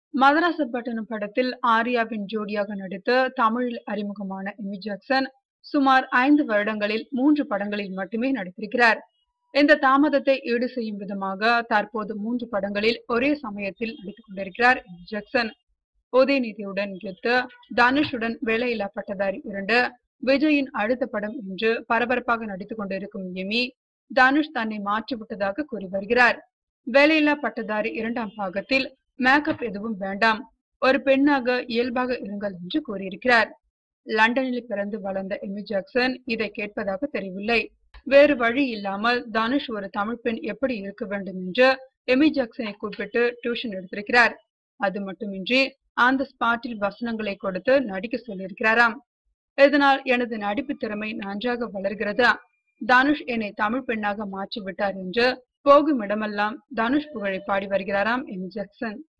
மதராசப்பட்டினம் படத்தில் ஆர்யாவின் ஜோடியாக நடித்து தமிழில் அறிமுகமான எமி ஜாக்சன் சுமார் ஐந்து வருடங்களில் மூன்று படங்களில் மட்டுமே நடித்திருக்கிறார் இந்த தாமதத்தை ஈடு செய்யும் விதமாக தற்போது மூன்று படங்களில் ஒரே சமயத்தில் நடித்துக் கொண்டிருக்கிறார் எமி ஜாக்சன் உதயநிதியுடன் கெத்து தனுஷுடன் வேலையில்லா பட்டதாரி இரண்டு விஜயின் அடுத்த படம் என்று பரபரப்பாக நடித்துக் கொண்டிருக்கும் எமி தனுஷ் தன்னை மாற்றிவிட்டதாக கூறி வருகிறார் வேலையில்லா பட்டதாரி இரண்டாம் பாகத்தில் மேக்கப் எதுவும் வேண்டாம் ஒரு பெண்ணாக இயல்பாக இருங்கள் என்று கூறியிருக்கிறார் லண்டனில் பிறந்து வளர்ந்த எமி ஜாக்சன் இதை கேட்பதாக தெரியவில்லை வேறு வழி இல்லாமல் தனுஷ் ஒரு தமிழ் பெண் எப்படி இருக்க வேண்டும் என்று எமி ஜாக்சனை கூப்பிட்டு டியூஷன் எடுத்திருக்கிறார் அது மட்டுமின்றி அந்த ஸ்பாட்டில் வசனங்களை கொடுத்து நடிக்க சொல்லியிருக்கிறாராம் இதனால் எனது நடிப்பு திறமை நன்றாக வளர்கிறது தனுஷ் என்னை தமிழ் பெண்ணாக மாற்றி விட்டார் என்று போகும் இடமெல்லாம் தனுஷ் புகழை பாடி வருகிறாராம் எமி ஜாக்சன்